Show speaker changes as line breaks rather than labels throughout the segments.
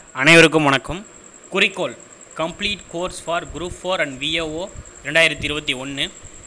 அனைவருக்கும் வணக்கம் Kurikkol complete course for group four and VAO ரெண்டாயிரத்தி இருபத்தி ஒன்று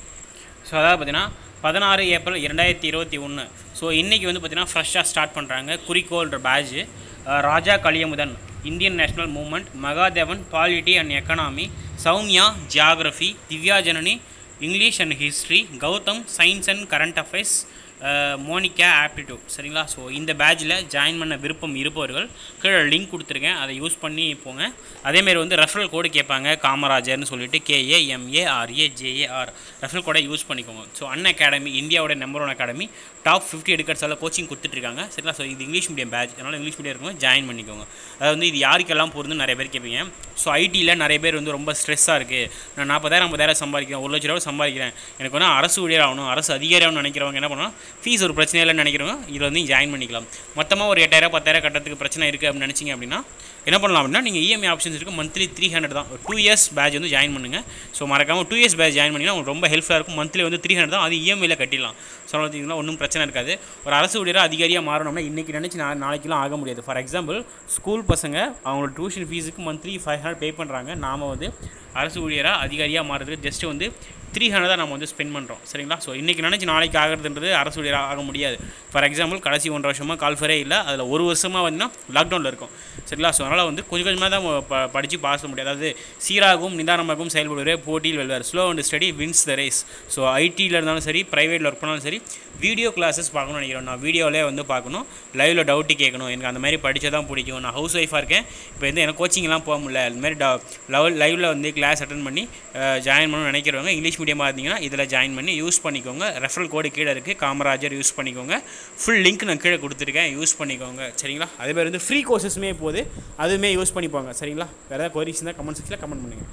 ஸோ அதாவது பார்த்தீங்கன்னா பதினாறு ஏப்ரல் இரண்டாயிரத்தி இருபத்தி ஒன்று ஸோ இன்றைக்கி வந்து பார்த்தீங்கன்னா ஃப்ரெஷ்ஷாக ஸ்டார்ட் பண்ணுறாங்க குறிக்கோள்ன்ற batch Raja Kaliyamuthan Indian national movement Mahadevan polity and economy Soumya geography Divya Janani English and history Gautham science and current affairs Monica aptitude சரிங்களா ஸோ இந்த பேட்சில் ஜாயின் பண்ண விருப்பம் இருப்பவர்கள் கீழே லிங்க் கொடுத்துருக்கேன் அதை யூஸ் பண்ணி போங்க அதேமாரி வந்து ரெஃபரல் கோடு கேட்பாங்க காமராஜர்னு சொல்லிட்டு கேஏஎம்ஏஆர்ஏ ஜேஏஆர் ரெஃபரல் கோடை யூஸ் பண்ணிக்கோங்க ஸோ அன் அகாடமி இந்தியாவோட number one academy top fifty எடுக்கிறதால கோச்சிங் கொடுத்துட்ருக்காங்க சரிங்களா ஸோ இது இங்கிலீஷ் மீடியம் பேட்ச் அதனால் இங்கிலீஷ் மீடியம் இருக்கவங்க ஜாயின் பண்ணிக்கோங்க அதாவது வந்து இது யாருக்கெல்லாம் போகிறதுன்னு நிறைய பேர் கேட்பீங்க ஸோ ஐடியில் நிறைய பேர் வந்து ரொம்ப ஸ்ட்ரெஸ்ஸாக இருக்குது நான் நாற்பதாயிரம் ஐம்பதாயிரம் சம்பாதிக்கிறேன் ஒரு லட்ச ரூபா சம்பாதிக்கிறேன் எனக்கு வந்து அரசு ஊழியர் ஆகணும் அரசு அதிகாரி ஆகணும்னு நினைக்கிறவங்க என்ன பண்ணணும் ஃபீஸ் ஒரு பிரச்சனை இல்லைன்னு நினைக்கிறவங்க இதில் வந்து ஜாயின் பண்ணிக்கலாம் மொத்தமாக ஒரு எட்டாயிரம் பத்தாயிரம் கட்டத்துக்கு பிரச்சனை இருக்குது அப்படின்னு நினச்சிங்க அப்படின்னா என்ன பண்ணலாம் அப்படின்னா நீங்கள் இஎம்ஐ ஆப்ஷன்ஸ் இருக்குது மந்த்லி த்ரீ ஹண்ட்ரட் தான் டூ இயர்ஸ் பேட்ச் வந்து ஜாயின் பண்ணுங்கள் ஸோ மறக்காமல் டூ இயர்ஸ் பேட்ச் ஜாயின் பண்ணிங்கன்னா உங்களுக்கு ரொம்ப ஹெல்ப்ஃபுல்லாக இருக்கும் மந்த்லி வந்து த்ரீ ஹண்ட்ரட் தான் அது இஎம்ஐயில் கட்டிடலாம் ஸோ பார்த்தீங்கன்னா ஒன்றும் பிரச்சனை இருக்காது ஒரு அரசு ஊழியராக அதிகாரியாக மாறணும்னா இன்றைக்கி நினச்சி நா நாளைக்கெலாம் ஆக முடியாது ஃபார் எக்ஸாம்பிள் ஸ்கூல் பசங்க அவங்களோட டியூஷன் ஃபீஸுக்கு மந்த்லி ஃபைவ் ஹண்ட்ரட் பே பண்ணுறாங்க நாம் வந்து அரசு ஊழியராக அதிகாரியாக மாறுறதுக்கு ஜஸ்ட் வந்து த்ரீ ஹண்ட்ரட் தான் நம்ம வந்து ஸ்பெண்ட் பண்ணுறோம் சரிங்களா ஸோ இன்றைக்கி நினச்சி நாளைக்கு ஆகிறதுன்றது அரசு ஊழியராக ஆக முடியாது ஃபார் எக்ஸாம்பிள் கடைசி ஒன்றரை வருஷமாக கால்ஃபரே இல்லை அதில் ஒரு வருஷமாக வந்து லாக்டவுனில் இருக்கும் சரிங்களா ஸோ அதனால் வந்து கொஞ்சம் கொஞ்சமாக தான் ப படித்து பாஸ் பண்ண முடியாது அதாவது சீராகவும் நிதானமாகவும் செயல்படுவரே போட்டியில் வெல்வார் slow and study wins the race so ஐடியில் இருந்தாலும் சரி ப்ரைவேட்டில் ஒர்க் பண்ணாலும் சரி வீடியோ கிளாஸஸ் பார்க்கணும்னு நினைக்கிறேன் நான் வீடியோவிலே வந்து பார்க்கணும் லைவில் டவுட்டு கேட்கணும் எனக்கு அந்த மாதிரி படித்தா தான் பிடிக்கும் நான் ஹவுஸ் ஒய்ஃபாக இருக்கேன் இப்போ வந்து எனக்கு கோச்சிங்லாம் போக முடியல அது மாதிரி லெவல் லைவில் வந்து கிளாஸ் அட்டன் பண்ணி ஜாயின் பண்ணணும்னு நினைக்கிறவங்க இங்கிலீஷ் மீடியமாக இருந்தீங்கன்னா இதில் ஜாயின் பண்ணி யூஸ் பண்ணிக்கோங்க ரெஃபரல் கோடு கீழே இருக்குது காமராஜர் யூஸ் பண்ணிக்கோங்க ஃபுல் லிங்க் நான் கீழே கொடுத்துருக்கேன் யூஸ் பண்ணிக்கோங்க சரிங்களா அதே மாதிரி வந்து ஃப்ரீ கோர்சஸுமே போகுது அதுவுமே யூஸ் பண்ணிப்போங்க சரிங்களா வேறு ஏதாவது கொரிஸ் இருந்தால் கமெண்ட் செக்ஷனில் கமெண்ட் பண்ணுங்கள்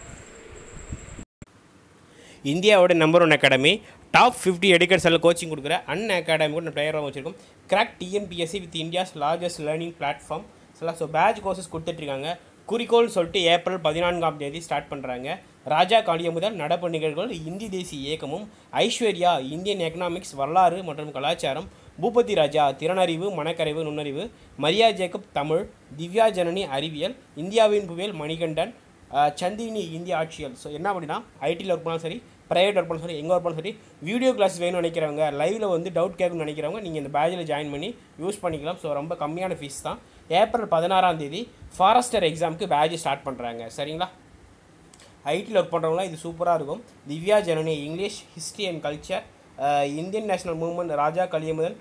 இந்தியாவோட number one academy top fifty எடுக்கர்ஸில் கோச்சிங் கொடுக்குற அன் அகாடமி கூட நம்ம பிளேயராக வச்சுருக்கோம் crack TNPSC with India's largest learning platform சரிங்களா ஸோ பேட்ச் கோர்சஸ் கொடுத்துட்ருக்காங்க குறிக்கோள் சொல்லிட்டு ஏப்ரல் பதினான்காம் தேதி ஸ்டார்ட் பண்ணுறாங்க ராஜா காளியமுதல் நடப்பு நிகழ்வுகள் இந்தி தேசிய இயக்கமும் ஐஸ்வர்யா இந்தியன் எக்கனாமிக்ஸ் வரலாறு மற்றும் கலாச்சாரம் பூபதி ராஜா திறனறிவு மனக்கரைவு நுண்ணறிவு மரியா ஜேக்கப் தமிழ் திவ்யா ஜனனி அறிவியல் இந்தியாவின் புவியல் மணிகண்டன் சந்தினி இந்திய ஆட்சியல் ஸோ என்ன அப்படின்னா ஐடியில் ஒர்க் பண்ணாலும் சரி ப்ரைவேட் ஒர்க் பண்ணாலும் சரி எங்கே ஒர்க் பண்ணாலும் சரி வீடியோ கிளாஸ் வேணும்னு நினைக்கிறவங்க லைவில் வந்து டவுட் கேட்கணும்னு நினைக்கிறவங்க நீங்கள் இந்த பேட்சில் ஜாயின் பண்ணி யூஸ் பண்ணிக்கலாம் ஸோ ரொம்ப கம்மியான ஃபீஸ் தான் ஏப்ரல் பதினாறாம் தேதி ஃபாரஸ்டர் எக்ஸாமுக்கு பேட்ச் ஸ்டார்ட் பண்ணுறாங்க சரிங்களா ஐடியில் ஒர்க் பண்ணுறவங்களாம் இது சூப்பராக இருக்கும் Divya Janani English history and culture Indian national movement Raja Kaliyamuthan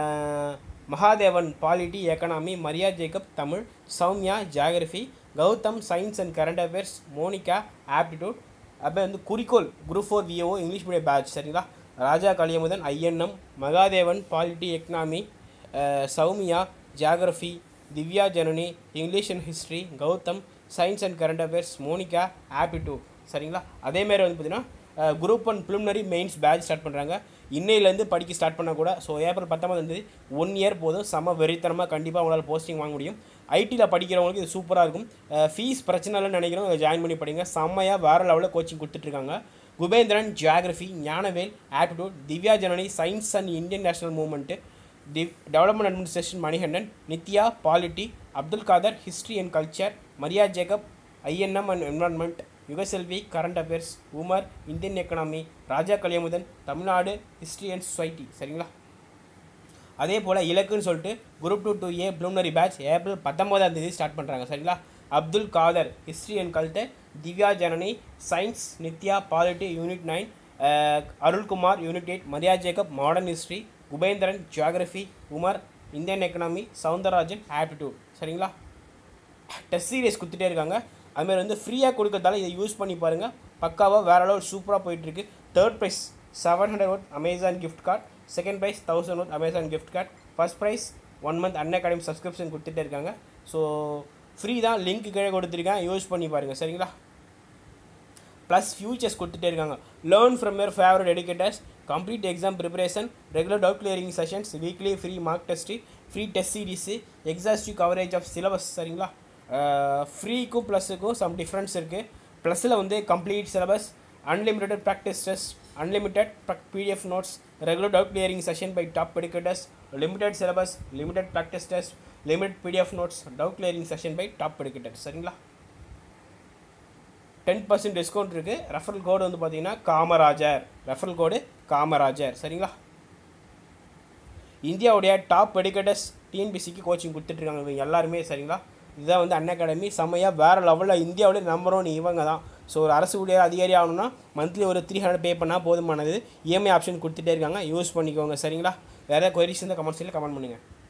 Mahadevan polity economy Maria Jacob Tamil Soumya geography Gautham science and current affairs Monica aptitude அப்புறம் வந்து Kurikkol group four VAO English medium batch சரிங்களா Raja Kaliyamuthan INM Mahadevan polity economy Soumya geography Divya Janani English and history Gautham science and current affairs Monica aptitude சரிங்களா அதேமாரி வந்து பார்த்திங்கன்னா group one preliminary mains batch start பண்ணுறாங்க இன்னையிலேருந்து படிக்க ஸ்டார்ட் பண்ண கூட ஸோ ஏப்ரல் பத்தொம்பதாம் தேதி ஒன் இயர் போதும் செம வெறித்தனமாக கண்டிப்பாக உங்களால் போஸ்டிங் வாங்க முடியும் ஐடியில் படிக்கிறவங்களுக்கு இது சூப்பராக இருக்கும் ஃபீஸ் பிரச்சனை இல்லைன்னு நினைக்கிறவங்க ஜாயின் பண்ணி படிங்க செம்மையாக வேறு லெவலில் கோச்சிங் கொடுத்துட்ருக்காங்க Kubendran geography Gnanavel aptitude Divya Janani science and Indian national movement dev development administration Manikandan Nithya polity Abdul Khader history and culture Maria Jacob INM and environment Yugaselvi current affairs Umar Indian economy Raja Kaliyamuthan Tamil Nadu history and society சரிங்களா அதே போல் இலக்குன்னு சொல்லிட்டு group two two A plenary batch April பத்தொம்போதாம் தேதி start பண்ணுறாங்க சரிங்களா Abdul Khader history and culture Divya Janani science Nithya polity unit nine Arulkumar unit eight Maria Jacob modern history Kubendran geography Umar Indian economy Soundararajan aptitude சரிங்களா டெஸ்ட் சீரியஸ் கொடுத்துட்டே இருக்காங்க அதுமாதிரி வந்து ஃப்ரீயாக கொடுக்கறதால இதை யூஸ் பண்ணி பாருங்கள் பக்காவாக வேறு அளவு சூப்பராக போயிட்டுருக்கு third prize seven hundred worth Amazon gift card second prize thousand worth Amazon gift card first prize one month Unacademy subscription கொடுத்துட்டே இருக்காங்க ஸோ ஃப்ரீ தான் லிங்க் கீழே கொடுத்துருக்கேன் யூஸ் பண்ணி பாருங்கள் சரிங்களா ப்ளஸ் ஃபியூச்சர்ஸ் கொடுத்துட்டே இருக்காங்க learn from your favourite educators complete exam preparation regular doubt clearing sessions weekly free mock test free test series exhaustive coverage of syllabus சரிங்களா ஃப்ரீக்கும் ப்ளஸுக்கும் சம் டிஃப்ரென்ஸ் இருக்குது ப்ளஸில் வந்து complete syllabus unlimited practice test unlimited PDF notes regular doubt clearing session by top educators limited syllabus, limited practice test, limit PDF notes doubt clearing session by top educators சரிங்களா ten percent discount இருக்குது referral கோடு வந்து பார்த்தீங்கன்னா Kamarajar referral கோடு காமராஜர் சரிங்களா இந்தியாவுடைய top educators டிஎன்பிசிக்கு coaching கொடுத்துட்ருக்காங்க இவங்க எல்லாருமே சரிங்களா இதுதான் வந்து அன் அகாடமி செம்மையாக வேறு லெவலில் இந்தியாவிலே நம்பர் ஒன் இவங்க தான் ஸோ ஒரு அரசு ஊழியர் அதிகாரி ஆகணும்னா மந்த்லி ஒரு த்ரீ ஹண்ட்ரட் பே பண்ணால் போதுமானது இஎம்ஐ ஆப்ஷன் கொடுத்துட்டே இருக்காங்க யூஸ் பண்ணிக்கோங்க சரிங்களா வேறு கொரிஸ் இருந்தால் கமெண்ட்ஸில் கமெண்ட் பண்ணுங்கள்